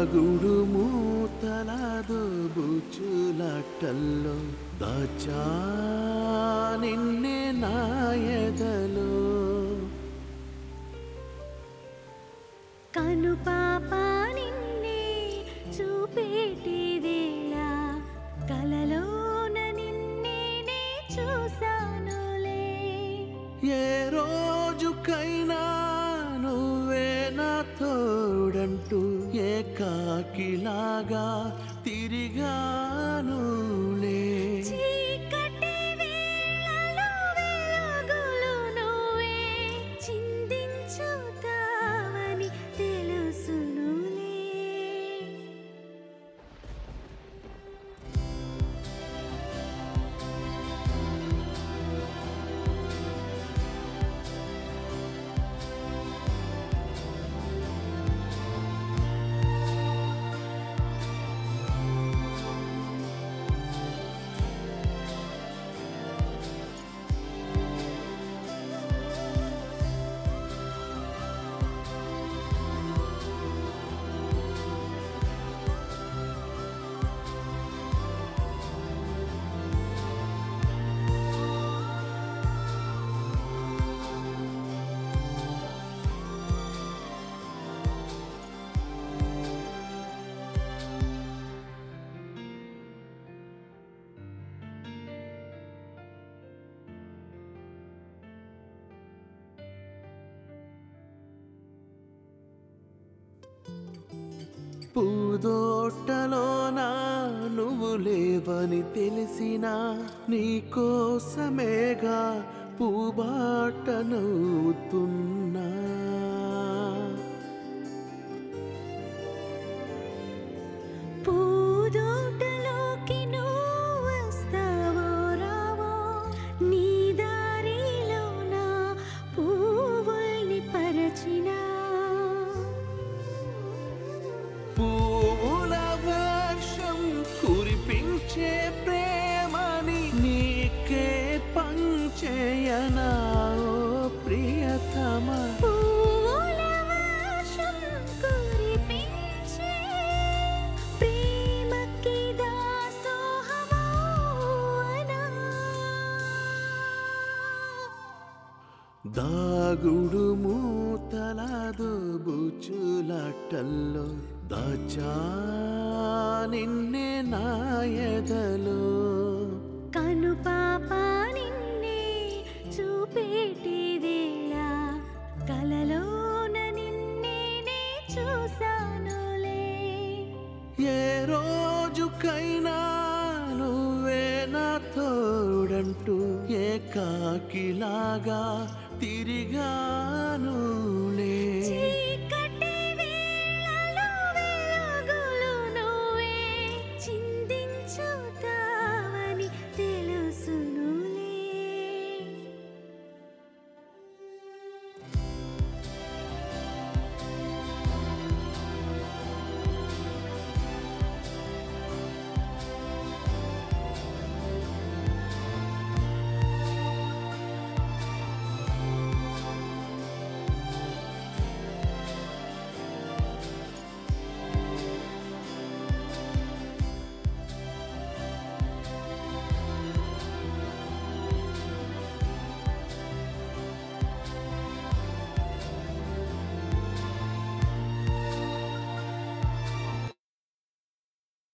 దాగుడు మూతలాదో బుచులాటల్లో దాచా నిన్నే నాయదలో కను పాప నిన్నే చూపేటి వేళ కలలోన నిన్నే చూసానులే ఏ రోజుకైనా నువ్వే నా తోడంటూ ఏకాకిలాగా తిరిగానులే చీకటి వేళలో వెలుగులు నువ్వే చిందించుతావని తెలుసునులే పూదోటలోనా నువ్వు లేవని తెలిసినా నీకోసమేగా పూబాట నవ్వుతున్నా పూదోటలోకి నువ్వు వస్తావో రావో నీ దారిలో నా పువ్వుల్ని పరచినా పూల వర్షం కురిపించే ప్రేమని నీకే పంచేయనా ఓ ప్రియతమా పూల వర్షం కురిపించే ప్రేమకి దాసోహమోనా దాగుడు మూతలాదో బుచులాటల్లో దాచా నిన్నే నాయదలో కను పాప నిన్నే చూపేటి వేళ కలలోన నిన్నే చూసానులే ఏ రోజుకైనా నువ్వే నా తోడంటూ ఏకాకిలాగా తిరిగానులే